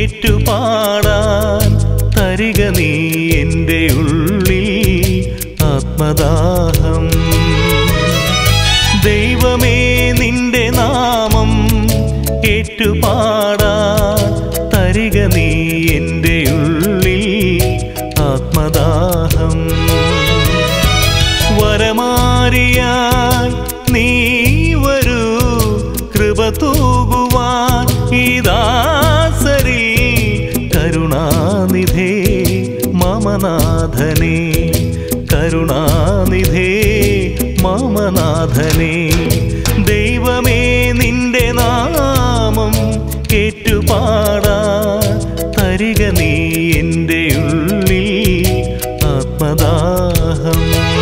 ഏറ്റുപാടാൻ തരിക നീ എൻ്റെ ഉള്ളിൽ ആത്മദാഹം ദൈവമേ നിന്റെ നാമം ഏറ്റുപാടാൻ തരിക നീ എൻ്റെ ഉള്ളിൽ ആത്മദാഹം വരമാരിയായി നീ വരൂ കൃപ തൂകുവാൻ ഈ ദാസരിൽ കരുണാനിധേ മമനാഥനേ കരുണാനിധേ മമനാഥനേ ദൈവമേ നിന്റെ നാമം ഏറ്റുപാടാ തരിക നീ എൻ്റെ ഉള്ളിൽ ആത്മദാഹം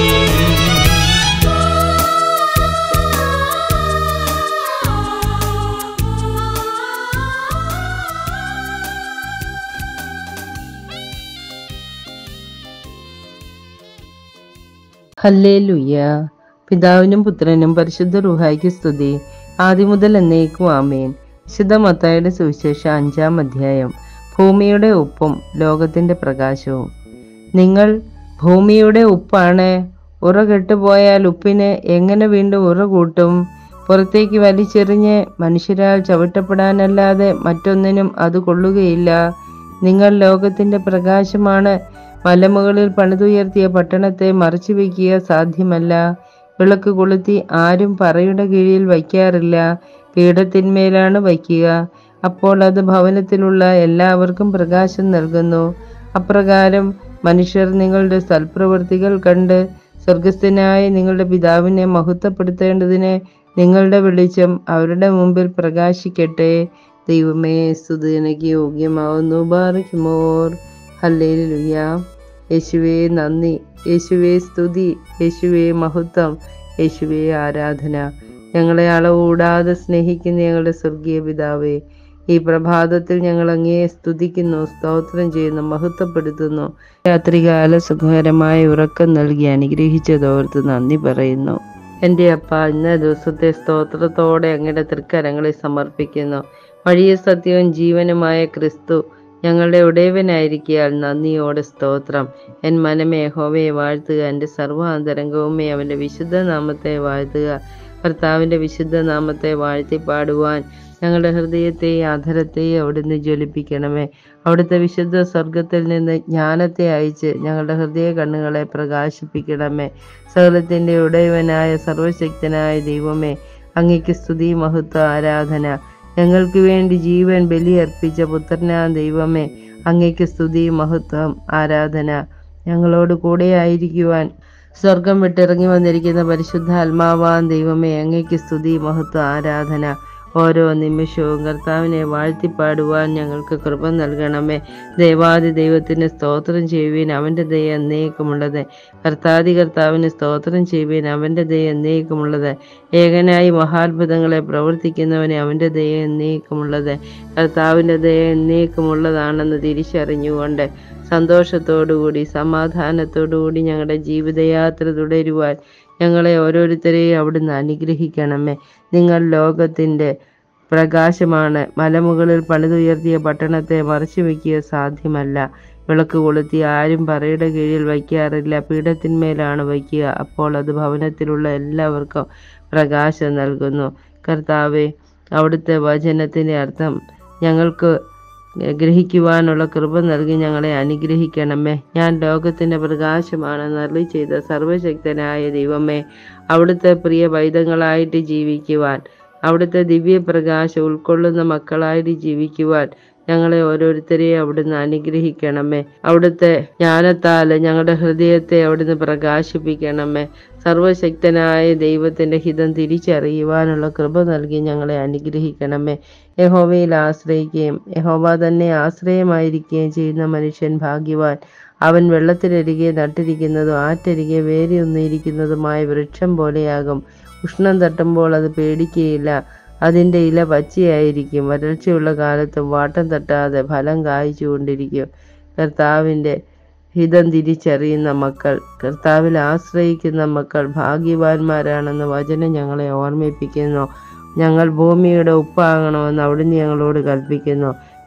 ഹല്ലേലൂയ പിതാവിനും പുത്രനും പരിശുദ്ധ റുഹായ്ക്ക് സ്തുതി ആദ്യം മുതൽ എന്നേക്കും ആമേൻ വിശുദ്ധ മത്തായുടെ സുവിശേഷം അഞ്ചാം അധ്യായം ഭൂമിയുടെ ഉപ്പും ലോകത്തിന്റെ പ്രകാശവും നിങ്ങൾ ഭൂമിയുടെ ഉപ്പാണ് ഉറ കെട്ടുപോയാൽ ഉപ്പിന് എങ്ങനെ വീണ്ടും ഉറ കൂട്ടും പുറത്തേക്ക് വലിച്ചെറിഞ്ഞ് മനുഷ്യരാൽ ചവിട്ടപ്പെടാനല്ലാതെ മറ്റൊന്നിനും അത് കൊള്ളുകയില്ല നിങ്ങൾ ലോകത്തിന്റെ പ്രകാശമാണ് മലമുകളിൽ പണിതുയർത്തിയ പട്ടണത്തെ മറച്ചു വയ്ക്കുക സാധ്യമല്ല വിളക്ക് കൊളുത്തി ആരും പറയുടെ കീഴിൽ വയ്ക്കാറില്ല പീഠത്തിന്മേലാണ് വയ്ക്കുക അപ്പോൾ അത് ഭവനത്തിലുള്ള എല്ലാവർക്കും പ്രകാശം നൽകുന്നു അപ്രകാരം മനുഷ്യർ നിങ്ങളുടെ സൽപ്രവൃത്തികൾ കണ്ട് സ്വർഗസ്ഥനായ നിങ്ങളുടെ പിതാവിനെ മഹത്വപ്പെടുത്തേണ്ടതിന് നിങ്ങളുടെ വെളിച്ചം അവരുടെ മുമ്പിൽ പ്രകാശിക്കട്ടെ ദൈവമേ സ്തുതിനക്ക് യോഗ്യമാവുന്നു ബാറിക്കുമോർ ഹല്ലേലൂയ യേശുവേ നന്ദി യേശുവേ സ്തുതി യേശുവേ മഹത്വം യേശുവേ ആരാധന ഞങ്ങളെ അളവൂടാതെ സ്നേഹിക്കുന്ന ഞങ്ങളുടെ സ്വർഗീയ പിതാവേ ഈ പ്രഭാതത്തിൽ ഞങ്ങൾ അങ്ങയെ സ്തുതിക്കുന്നു സ്തോത്രം ചെയ്യുന്നു മഹത്വപ്പെടുത്തുന്നു രാത്രികാല സുഖകരമായ ഉറക്കം നൽകി അനുഗ്രഹിച്ചതോർത്ത് നന്ദി പറയുന്നു എൻ്റെ അപ്പ ഇന്ന ദിവസത്തെ സ്തോത്രത്തോടെ അങ്ങയുടെ തൃക്കരങ്ങളെ സമർപ്പിക്കുന്നു വഴിയ സത്യവും ജീവനുമായ ക്രിസ്തു ഞങ്ങളുടെ ഉടയവനായിരിക്കിയാൽ നന്ദിയോടെ സ്തോത്രം എൻ മനമേ യഹോവയെ വാഴ്ത്തുക എൻ്റെ സർവാന്തരംഗവുമേ അവൻ്റെ വിശുദ്ധ നാമത്തെ വാഴ്ത്തുക കർത്താവിൻ്റെ വിശുദ്ധ നാമത്തെ വാഴ്ത്തി പാടുവാൻ ഞങ്ങളുടെ ഹൃദയത്തെയും അധരത്തെയും അവിടുന്ന് ജ്വലിപ്പിക്കണമേ അവിടുത്തെ വിശുദ്ധ സ്വർഗത്തിൽ നിന്ന് ജ്ഞാനത്തെ അയച്ച് ഞങ്ങളുടെ ഹൃദയ കണ്ണുകളെ പ്രകാശിപ്പിക്കണമേ സകലത്തിൻ്റെ ഉടയവനായ സർവശക്തനായ ദൈവമേ അങ്ങയ്ക്ക് സ്തുതി മഹത്വ ആരാധന ഞങ്ങൾക്ക് വേണ്ടി ജീവൻ ബലിയർപ്പിച്ച പുത്രനാ ദൈവമേ അങ്ങയ്ക്ക് സ്തുതി മഹത്വം ആരാധന ഞങ്ങളോട് കൂടെ ആയിരിക്കുവാൻ സ്വർഗം വിട്ടിറങ്ങി വന്നിരിക്കുന്ന പരിശുദ്ധ ആത്മാവാൻ ദൈവമേ അങ്ങയ്ക്ക് സ്തുതി മഹത്വം ആരാധന ഓരോ നിമിഷവും കർത്താവിനെ വാഴ്ത്തിപ്പാടുവാൻ ഞങ്ങൾക്ക് കൃപ നൽകണമേ ദൈവാദി ദൈവത്തിന് സ്തോത്രം ചെയ്യുവാൻ അവൻ്റെ ദയ എന്നേക്കുമുള്ളത് കർത്താദി കർത്താവിന് സ്തോത്രം ചെയ്യുവാൻ അവൻ്റെ ദയ എന്നേക്കുമുള്ളത് ഏകനായി മഹാത്ഭുതങ്ങളെ പ്രവർത്തിക്കുന്നവനെ അവൻ്റെ ദയ എന്നേക്കുമുള്ളത് കർത്താവിൻ്റെ ദയ എന്നേക്കുമുള്ളതാണെന്ന് തിരിച്ചറിഞ്ഞുകൊണ്ട് സന്തോഷത്തോടുകൂടി സമാധാനത്തോടുകൂടി ഞങ്ങളുടെ ജീവിതയാത്ര തുടരുവാൻ ഞങ്ങളെ ഓരോരുത്തരെയും അവിടുന്ന് അനുഗ്രഹിക്കണമേ നിങ്ങൾ ലോകത്തിൻ്റെ പ്രകാശമാണ് മലമുകളിൽ പണിതുയർത്തിയ പട്ടണത്തെ മറച്ചു വയ്ക്കുക സാധ്യമല്ല വിളക്ക് കൊളുത്തി ആരും പറയുടെ കീഴിൽ വയ്ക്കാറില്ല പീഠത്തിന്മേലാണ് വയ്ക്കുക അപ്പോൾ അത് ഭവനത്തിലുള്ള എല്ലാവർക്കും പ്രകാശം നൽകുന്നു കർത്താവെ അവിടുത്തെ വചനത്തിൻ്റെ അർത്ഥം ഞങ്ങൾക്ക് ഗ്രഹിക്കുവാനുള്ള കൃപ നൽകി ഞങ്ങളെ അനുഗ്രഹിക്കണമേ ഞാൻ ലോകത്തിൻ്റെ പ്രകാശമാണെന്ന് അരുളി ചെയ്ത സർവശക്തനായ ദൈവമേ അവിടുത്തെ പ്രിയ വൈദങ്ങളായിട്ട് ജീവിക്കുവാൻ അവിടുത്തെ ദിവ്യപ്രകാശം ഉൾക്കൊള്ളുന്ന മക്കളായിട്ട് ജീവിക്കുവാൻ ഞങ്ങളെ ഓരോരുത്തരെയും അവിടുന്ന് അനുഗ്രഹിക്കണമേ അവിടുത്തെ ജ്ഞാനത്താൽ ഞങ്ങളുടെ ഹൃദയത്തെ അവിടുന്ന് പ്രകാശിപ്പിക്കണമേ സർവശക്തനായ ദൈവത്തിന്റെ ഹിതം തിരിച്ചറിയുവാനുള്ള കൃപ നൽകി ഞങ്ങളെ അനുഗ്രഹിക്കണമേ യഹോവയിൽ ആശ്രയിക്കുകയും യഹോവ തന്നെ ആശ്രയമായിരിക്കുകയും ചെയ്യുന്ന മനുഷ്യൻ ഭാഗ്യവാൻ അവൻ വെള്ളത്തിനരികെ നട്ടിരിക്കുന്നതും ആറ്റരികെ വേരിയൊന്നിരിക്കുന്നതുമായ വൃക്ഷം പോലെയാകും ഉഷ്ണം തട്ടുമ്പോൾ അത് പേടിക്കുകയില്ല അതിൻ്റെ ഇല പച്ചയായിരിക്കും വരൾച്ചയുള്ള കാലത്തും വാട്ടം തട്ടാതെ ഫലം കായ്ച്ചുകൊണ്ടിരിക്കും കർത്താവിൻ്റെ ഹിതം തിരിച്ചറിയുന്ന മക്കൾ കർത്താവിൽ ആശ്രയിക്കുന്ന മക്കൾ ഭാഗ്യവാന്മാരാണെന്ന് വചനം ഞങ്ങളെ ഓർമ്മിപ്പിക്കുന്നു ഞങ്ങൾ ഭൂമിയുടെ ഉപ്പാകണമെന്ന് അവിടുന്ന് ഞങ്ങളോട് കൽപ്പിക്കുന്നു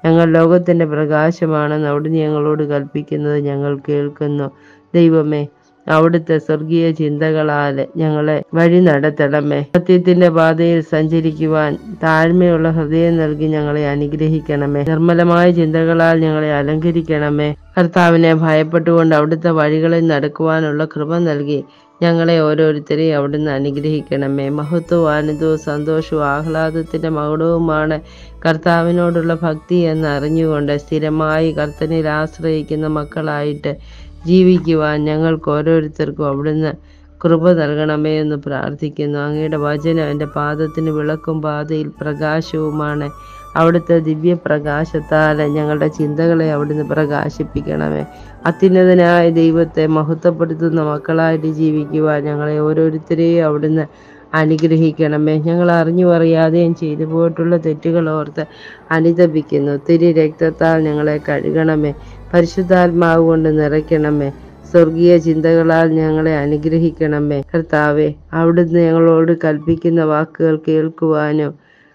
ഞങ്ങൾ ലോകത്തിൻ്റെ പ്രകാശമാണെന്ന് അവിടുന്ന് ഞങ്ങളോട് കൽപ്പിക്കുന്നത് ഞങ്ങൾ കേൾക്കുന്നു ദൈവമേ അവിടുത്തെ സ്വർഗീയ ചിന്തകളാൽ ഞങ്ങളെ വഴി നടത്തണമേ സത്യത്തിന്റെ പാതയിൽ സഞ്ചരിക്കുവാൻ താഴ്മയുള്ള ഹൃദയം നൽകി ഞങ്ങളെ അനുഗ്രഹിക്കണമേ നിർമ്മലമായ ചിന്തകളാൽ ഞങ്ങളെ അലങ്കരിക്കണമേ കർത്താവിനെ ഭയപ്പെട്ടുകൊണ്ട് അവിടുത്തെ വഴികളിൽ നടക്കുവാനുള്ള കൃപ നൽകി ഞങ്ങളെ ഓരോരുത്തരെയും അവിടുന്ന് അനുഗ്രഹിക്കണമേ മഹത്വവും ആനന്ദവും സന്തോഷവും ആഹ്ലാദത്തിന്റെ മകുടവുമാണ് കർത്താവിനോടുള്ള ഭക്തി എന്ന് അറിഞ്ഞുകൊണ്ട് സ്ഥിരമായി കർത്തനിൽ ആശ്രയിക്കുന്ന മക്കളായിട്ട് ജീവിക്കുവാൻ ഞങ്ങൾക്ക് ഓരോരുത്തർക്കും അവിടുന്ന് കൃപ നൽകണമേ എന്ന് പ്രാർത്ഥിക്കുന്നു അങ്ങയുടെ വചനം എൻ്റെ പാദത്തിന് വിളക്കും പാതയിൽ പ്രകാശവുമാണ് അവിടുത്തെ ദിവ്യപ്രകാശത്താൽ ഞങ്ങളുടെ ചിന്തകളെ അവിടുന്ന് പ്രകാശിപ്പിക്കണമേ അത്യുന്നതനായ ദൈവത്തെ മഹത്വപ്പെടുത്തുന്ന മക്കളായിട്ട് ജീവിക്കുവാൻ ഞങ്ങളെ ഓരോരുത്തരെയും അവിടുന്ന് അനുഗ്രഹിക്കണമേ ഞങ്ങൾ അറിഞ്ഞു അറിയാതെയും ചെയ്തു പോയിട്ടുള്ള തെറ്റുകൾ ഓർത്ത് അനുതപിക്കുന്നു തിരി രക്തത്താൽ ഞങ്ങളെ കഴുകണമേ പരിശുദ്ധാത്മാവ് കൊണ്ട് നിറയ്ക്കണമേ സ്വർഗീയ ചിന്തകളാൽ ഞങ്ങളെ അനുഗ്രഹിക്കണമേ കർത്താവെ അവിടുന്ന് ഞങ്ങളോട് കൽപ്പിക്കുന്ന വാക്കുകൾ കേൾക്കുവാനും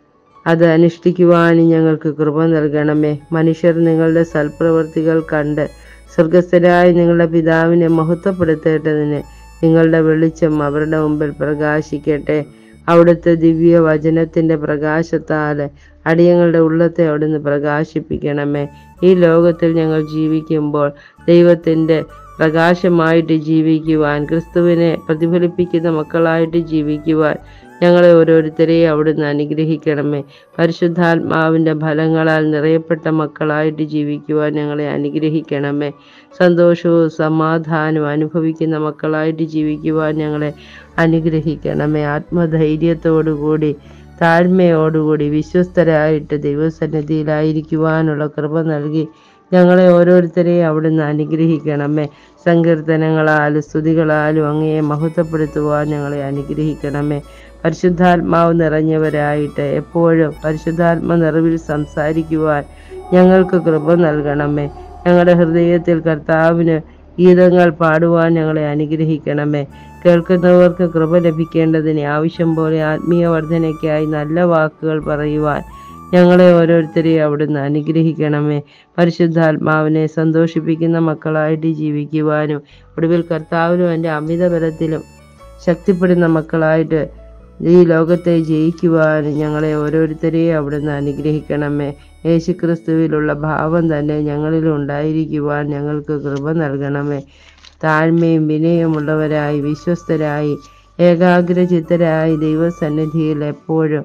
അത് അനുഷ്ഠിക്കുവാനും ഞങ്ങൾക്ക് കൃപ നൽകണമേ മനുഷ്യർ നിങ്ങളുടെ സൽപ്രവർത്തികൾ കണ്ട് സ്വർഗസ്ഥരായ നിങ്ങളുടെ പിതാവിനെ മഹത്വപ്പെടുത്തേണ്ടതിന് നിങ്ങളുടെ വെളിച്ചം അവരുടെ മുമ്പിൽ പ്രകാശിക്കട്ടെ അവിടുത്തെ ദിവ്യ വചനത്തിന്റെ പ്രകാശത്താൽ അടിയങ്ങളുടെ ഉള്ളത്തെ അവിടുന്ന് പ്രകാശിപ്പിക്കണമേ ഈ ലോകത്തിൽ ഞങ്ങൾ ജീവിക്കുമ്പോൾ ദൈവത്തിന്റെ പ്രകാശമായിട്ട് ജീവിക്കുവാൻ ക്രിസ്തുവിനെ പ്രതിഫലിപ്പിക്കുന്ന മക്കളായിട്ട് ജീവിക്കുവാൻ ഞങ്ങളെ ഓരോരുത്തരെയും അവിടുന്ന് അനുഗ്രഹിക്കണമേ പരിശുദ്ധാത്മാവിൻ്റെ ഫലങ്ങളാൽ നിറയപ്പെട്ട മക്കളായിട്ട് ജീവിക്കുവാൻ ഞങ്ങളെ അനുഗ്രഹിക്കണമേ സന്തോഷവും സമാധാനവും അനുഭവിക്കുന്ന മക്കളായിട്ട് ജീവിക്കുവാൻ ഞങ്ങളെ അനുഗ്രഹിക്കണമേ ആത്മധൈര്യത്തോടുകൂടി താഴ്മയോടുകൂടി വിശ്വസ്തരായിട്ട് ദൈവസന്നിധിയിലായിരിക്കുവാനുള്ള കൃപ നൽകി ഞങ്ങളെ ഓരോരുത്തരെയും അവിടുന്ന് അനുഗ്രഹിക്കണമേ സങ്കീർത്തനങ്ങളാലും സ്തുതികളാലും അങ്ങയെ മഹത്വപ്പെടുത്തുവാൻ ഞങ്ങളെ അനുഗ്രഹിക്കണമേ പരിശുദ്ധാത്മാവ് നിറഞ്ഞവരായിട്ട് എപ്പോഴും പരിശുദ്ധാത്മ നിറവിൽ സംസാരിക്കുവാൻ ഞങ്ങൾക്ക് കൃപ നൽകണമേ ഞങ്ങളുടെ ഹൃദയത്തിൽ കർത്താവിന് ഗീതങ്ങൾ പാടുവാൻ ഞങ്ങളെ അനുഗ്രഹിക്കണമേ കേൾക്കുന്നവർക്ക് കൃപ ലഭിക്കേണ്ടതിന് ആവശ്യം പോലെ ആത്മീയ വർധനയ്ക്കായി നല്ല വാക്കുകൾ പറയുവാൻ ഞങ്ങളെ ഓരോരുത്തരെയും അവിടുന്ന് അനുഗ്രഹിക്കണമേ പരിശുദ്ധാത്മാവിനെ സന്തോഷിപ്പിക്കുന്ന മക്കളായിട്ട് ജീവിക്കുവാനും ഒടുവിൽ കർത്താവിനും എൻ്റെ അമിത ബലത്തിലും ശക്തിപ്പെടുന്ന മക്കളായിട്ട് ഈ ലോകത്തെ ജയിക്കുവാനും ഞങ്ങളെ ഓരോരുത്തരെയും അവിടുന്ന് അനുഗ്രഹിക്കണമേ യേശുക്രിസ്തുവിലുള്ള ഭാവം തന്നെ ഞങ്ങളിൽ ഉണ്ടായിരിക്കുവാൻ ഞങ്ങൾക്ക് കൃപ നൽകണമേ താഴ്മയും വിനയമുള്ളവരായി വിശ്വസ്തരായി ഏകാഗ്രചിത്തരായി ദൈവസന്നിധിയിൽ എപ്പോഴും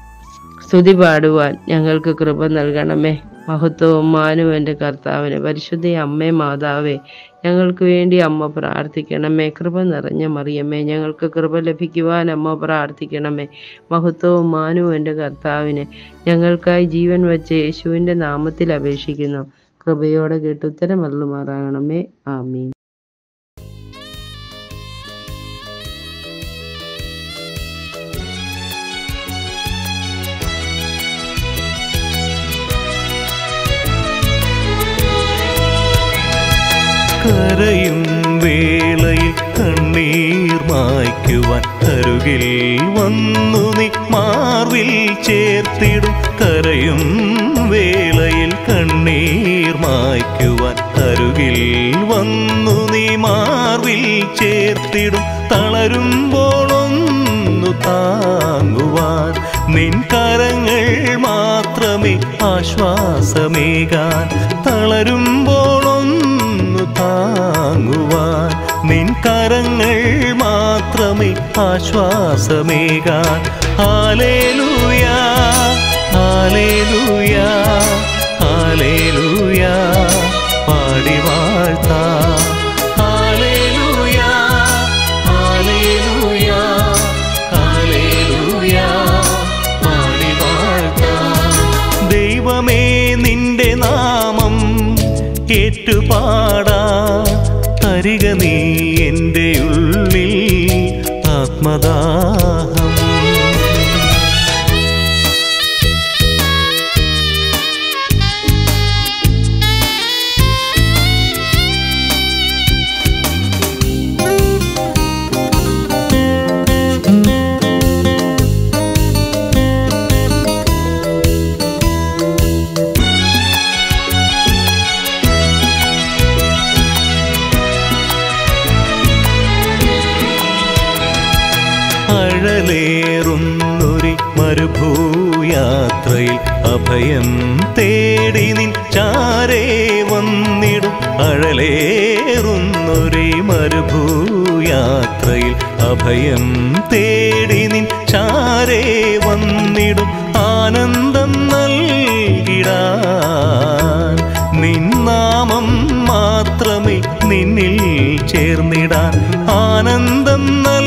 സ്തുതി പാടുവാൻ ഞങ്ങൾക്ക് കൃപ നൽകണമേ മഹത്വവും മാനവും എൻ്റെ കർത്താവിന് പരിശുദ്ധ അമ്മേ മാതാവേ ഞങ്ങൾക്ക് വേണ്ടി അമ്മ പ്രാർത്ഥിക്കണമേ കൃപ നിറഞ്ഞ മറിയമേ ഞങ്ങൾക്ക് കൃപ ലഭിക്കുവാൻ അമ്മ പ്രാർത്ഥിക്കണമേ മഹത്വവും മാനവും എൻ്റെ കർത്താവിന് ഞങ്ങൾക്കായി ജീവൻ വച്ച യേശുവിൻ്റെ നാമത്തിൽ അപേക്ഷിക്കുന്നു കൃപയോടെ കേട്ട് ഉത്തരം അരുളുമാറാകണമേ ആമീൻ കരയും വേളയിൽ കണ്ണീർ മായ്ക്കുവാൻ അരുകിൽ വന്നു നീ മാർവിൽ ചേർത്തിടും കരയും വേളയിൽ കണ്ണീർ മായ്ക്കുവാൻ അരുകിൽ വന്നു നീ മാർവിൽ ചേർത്തിടും തളരുമ്പോളൊന്നു താങ്ങുവാൻ നിൻ കരങ്ങൾ മാത്രമേ ആശ്വാസമേകാൻ തളരുമ്പോളൊന്നു താങ്ങുവാൻ നിൻ കരങ്ങൾ മാത്രമേ ആശ്വാസമേകാൻ ഹാലേലൂയാ ഹാലേലൂയാ ഹാലേലൂയാ പാടി വാഴ്ത്താം ഹാലേലൂയാ ഹാലേലൂയാ ഹാലേലൂയാ പാടി വാഴ്ത്താം ദൈവമേ നിന്റെ നാമം ഏറ്റുപാടാ തരിക നീ എൻ്റെ ഉള്ളിൽ ആത്മദാഹം അഴലേറുന്നൊരു മരുഭൂയാത്രയിൽ അഭയം തേടി നിൻ ചാരേ വന്നിടും അഴലേറുന്നൊരു മരുഭൂയാത്രയിൽ അഭയം തേടി നിൻ ചാരേ വന്നിടും ആനന്ദം നൽകിടാൻ നിന്നാമം മാത്രമേ നിന്നിൽ ചേർന്നിടാൻ ആനന്ദം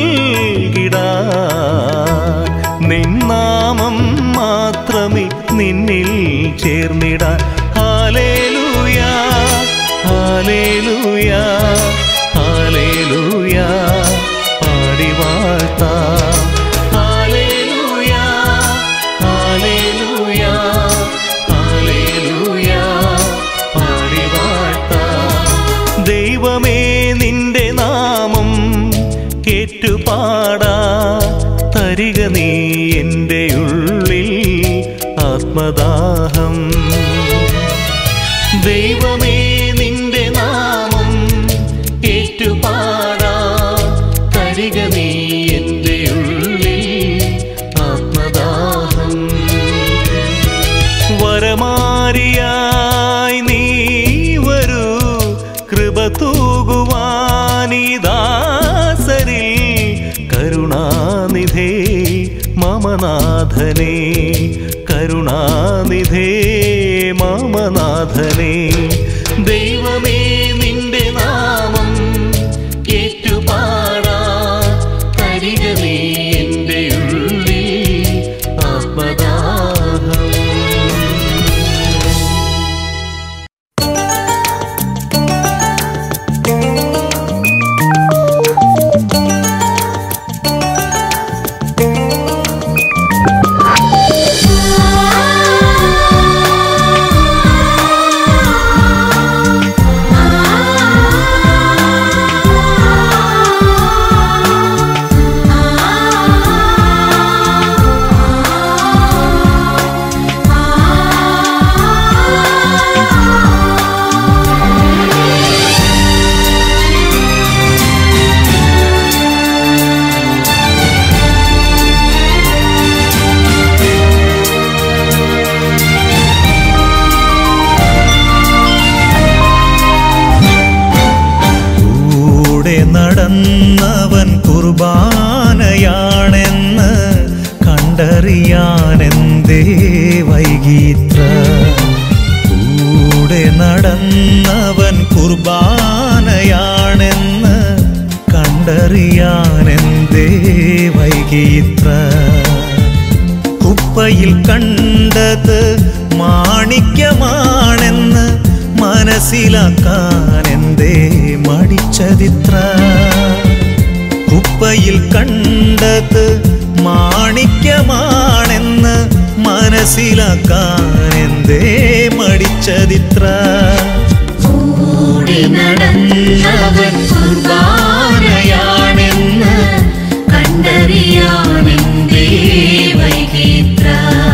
നൽകിടാൻ നിന്നാമം മാത്രമേ നിന്നിൽ ചേർന്നിടാൻ ഹാലേലൂയാ ഹാലേലൂയാ ഹാലേലൂയാ പാടി വാഴ്ത്താം ഹാലേലൂയാ ഹാലേലൂയാ ഹാലേലൂയാ പാടി വാഴ്ത്താം ദൈവമേ നിന്റെ നാമം കേട്ടുപാടാ തരിക നീ എൻ്റെ ഉള്ളിൽ ആത്മദാഹം ദൈവമേ നിന്റെ നാമം ഏറ്റുപാടാ തരിക നീ എൻ്റെ ഉള്ളിൽ ആത്മദാഹം വരമാരിയായി നീ വരൂ കൃപ തൂകുവാനീ ദാസരിൽ കരുണാനിധേ മമനാഥനേ കരുണാനിധേ മമനാഥനേ ദൈവമേ നിന്റെ നാമം ഏറ്റുപാടാ തരിക നീ എൻ്റെ ഉള്ളിൽ ആത്മദാഹം കൂടെ നടന്നവൻ കുർബാനയാണെന്ന് കണ്ടറിയാനെന്തേ വൈകീത്ര കൂടെ നടന്നവൻ കുർബാനയാണെന്ന് കണ്ടറിയാനെന്തേ വൈകീത്ര കുപ്പയിൽ കണ്ടത് മാണിക്യമാണെന്ന് മനസ്സിലാക്കാൻ എന്തേ മടിച്ചതിത്ര കുപ്പയിൽ കണ്ടത് മാണിക്യമാണെന്ന് മനസ്സിലാക്കാൻ എന്തേ മടിച്ചതിത്ര കൂടി നടന്നവൻ കുർബാനയാണെന്ന് കണ്ടറിയാമെന്തേ വൈകിത്ര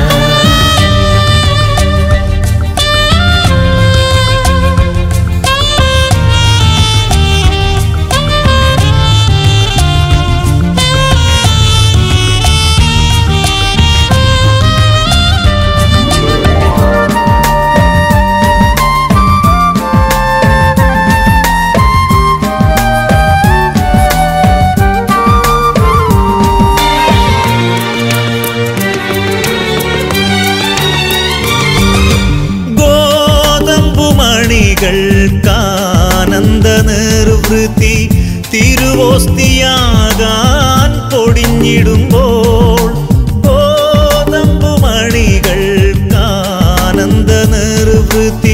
ഗോതമ്പുമണികൾക്കാനന്ദ നിർവൃത്തി തിരുവോസ്തിയാകാൻ പൊടിഞ്ഞിടുമ്പോൾ ഗോതമ്പുമണികൾക്കാനന്ദ നിർവൃത്തി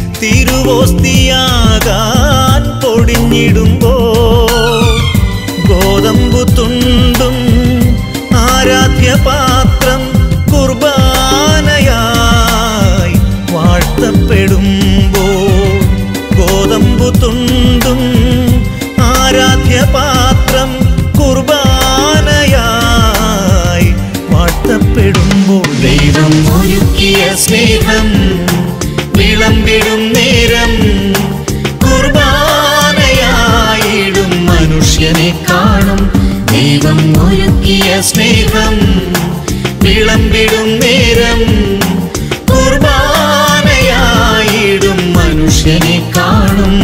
തിരുവോസ്തിയാകാൻ പൊടിഞ്ഞിടുമ്പോൾ ഗോതമ്പു തുണ്ടും ആരാധ്യപാത്രം കുർബാനയായി വാഴ്ത്തപ്പെടുമ്പോൾ ഗോതമ്പു തുണ്ടും ആരാധ്യപാത്രം കുർബാനയായി വാഴ്ത്തപ്പെടുമ്പോൾ ദൈവം ഒരുക്കിയ സ്നേഹം വിളമ്പിടും നേരം കുർബാനയായിടും മനുഷ്യനെ കാണും നീ ദൈവം ഒരുക്കിയ സ്നേഹം വിളമ്പിടും നേരം കുർബാനയായിടും മനുഷ്യനെ കാണും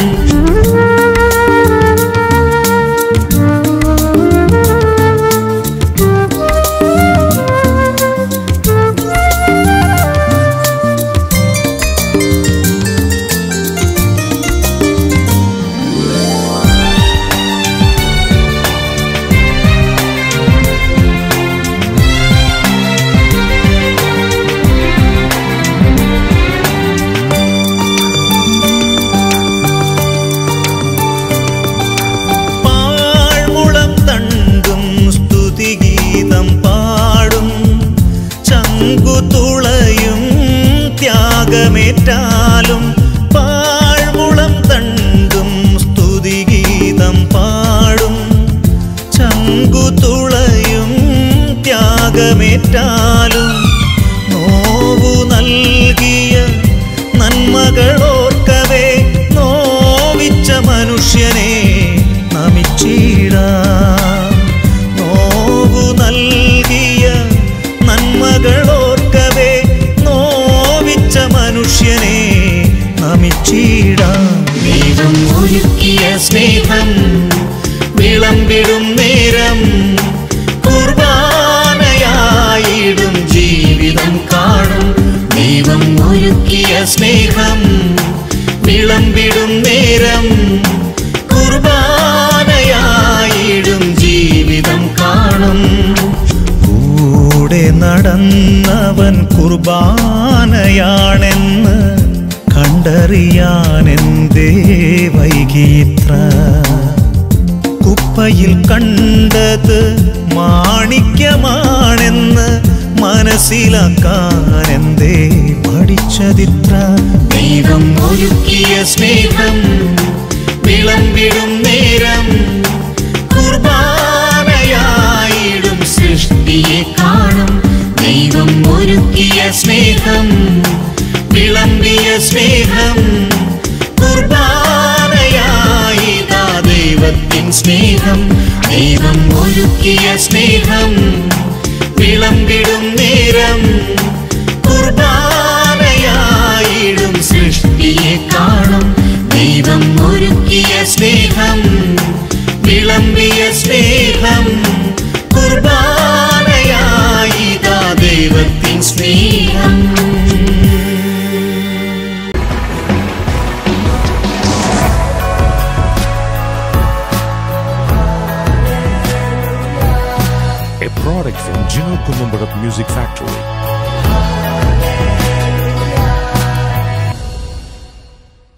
പാഴ്മുളം തണ്ടും സ്തുതിഗീതം പാടും ചങ്കുതുളയും ത്യാഗമേറ്റാലും പാഴ്മുളം തണ്ടും സ്തുതിഗീതം പാടും ചങ്കുതുളയും ത്യാഗമേറ്റാലും നോവു നൽകിയ നന്മകളോർക്കവേ നോവിച്ച മനുഷ്യനെ നമിച്ചിടാം നോവു നൽകിയ നന്മകളോർക്കവേ നോവിച്ച മനുഷ്യനെ നമിച്ചിടാം ദൈവം ഒരുക്കിയ സ്നേഹം വിളമ്പിടും നേരം കുർബാനയായിടും ജീവിതം കാണും ദൈവം ഒരുക്കിയ സ്നേഹം വിളമ്പിടും നേരം കുർബാനയായിടും ജീവിതം കാണും കൂടെ നടന്നവൻ കുർബാനയാണെന്ന് കണ്ടറിയാനെന്തേ വൈകിത്ര കുപ്പയിൽ കണ്ടത് മാണിക്യമാണെന്ന് മനസ്സിലാക്കാൻ എന്തേ പഠിച്ചതിത്ര ദൈവം ഒരുക്കിയ സ്നേഹം വിളമ്പിടും നേരം കുർബാനയായിടും സൃഷ്ടിയെ കാണും ദൈവം ഒരുക്കിയ സ്നേഹം വിളമ്പിയ സ്നേഹം കുർബാനയായിതാ ദൈവത്തിൻ സ്നേഹം ദൈവം ഒരുക്കിയ സ്നേഹം വിളമ്പിടും നേരം കുർബാനയായിടും സൃഷ്ടിയെ കാണും ദൈവം ഒരുക്കിയ സ്നേഹം വിളമ്പിയ സ്നേഹം കുർബാനയായിതാ ദൈവത്തിൻ സ്നേഹം a product from Gino Columbarat Music Factory.